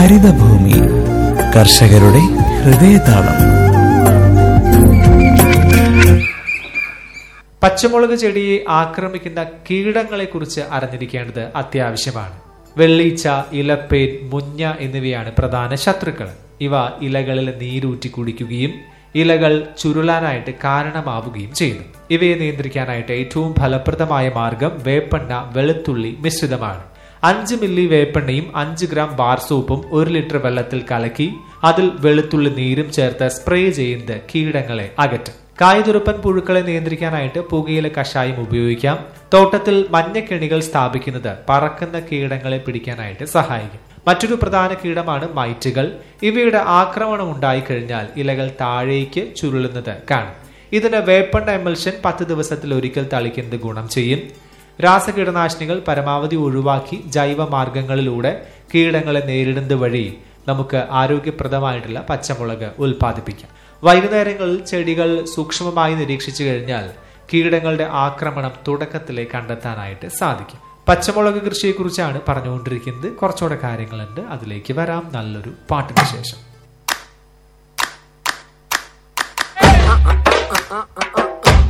ഹരിതഭൂമി കർഷകരുടെ ഹൃദയതാളം പച്ചമുളക് ചെടിയെ ആക്രമിക്കുന്ന കീടങ്ങളെ കുറിച്ച് അറിഞ്ഞിരിക്കേണ്ടത് അത്യാവശ്യമാണ് വെള്ളീച്ച ഇലപ്പേൻ മുഞ്ഞ എന്നിവയാണ് പ്രധാന ശത്രുക്കൾ ഇവ ഇലകളിൽ നീരൂറ്റി കുടിക്കുകയും ഇലകൾ ചുരുളാനായിട്ട് കാരണമാവുകയും ചെയ്യുന്നു ഇവയെ നിയന്ത്രിക്കാനായിട്ട് ഏറ്റവും ഫലപ്രദമായ മാർഗം വേപ്പെണ്ണ വെളുത്തുള്ളി മിശ്രിതമാണ് അഞ്ച് മില്ലി വേപ്പെണ്ണയും അഞ്ച് ഗ്രാം ബാർ സോപ്പും ഒരു ലിറ്റർ വെള്ളത്തിൽ കലക്കി അതിൽ വെളുത്തുള്ളി നീരും ചേർത്ത് സ്പ്രേ ചെയ്യുന്നത് കീടങ്ങളെ അകറ്റും കായ്തുറുപ്പൻ പുഴുക്കളെ നിയന്ത്രിക്കാനായിട്ട് പുകയില കഷായം ഉപയോഗിക്കാം തോട്ടത്തിൽ മഞ്ഞക്കെണികൾ സ്ഥാപിക്കുന്നത് പറക്കുന്ന കീടങ്ങളെ പിടിക്കാനായിട്ട് സഹായിക്കും മറ്റൊരു പ്രധാന കീടമാണ് മൈറ്റുകൾ ഇവയുടെ ആക്രമണം ഉണ്ടായിക്കഴിഞ്ഞാൽ ഇലകൾ താഴേക്ക് ചുരുളുന്നത് കാണും ഇതിന് വേപ്പെണ്ണ എമൽഷൻ പത്ത് ദിവസത്തിൽ ഒരിക്കൽ തളിക്കുന്നത് ഗുണം ചെയ്യും രാസകീടനാശിനികൾ പരമാവധി ഒഴിവാക്കി ജൈവ മാർഗങ്ങളിലൂടെ കീടങ്ങളെ നേരിടുന്നത് വഴി നമുക്ക് ആരോഗ്യപ്രദമായിട്ടുള്ള പച്ചമുളക് ഉൽപ്പാദിപ്പിക്കാം വൈകുന്നേരങ്ങളിൽ ചെടികൾ സൂക്ഷ്മമായി നിരീക്ഷിച്ചു കഴിഞ്ഞാൽ കീടങ്ങളുടെ ആക്രമണം തുടക്കത്തിലെ കണ്ടെത്താനായിട്ട് സാധിക്കും പച്ചമുളക് കൃഷിയെക്കുറിച്ചാണ് പറഞ്ഞുകൊണ്ടിരിക്കുന്നത് കുറച്ചുകൂടെ കാര്യങ്ങളുണ്ട് അതിലേക്ക് വരാം നല്ലൊരു പാട്ടിന് ശേഷം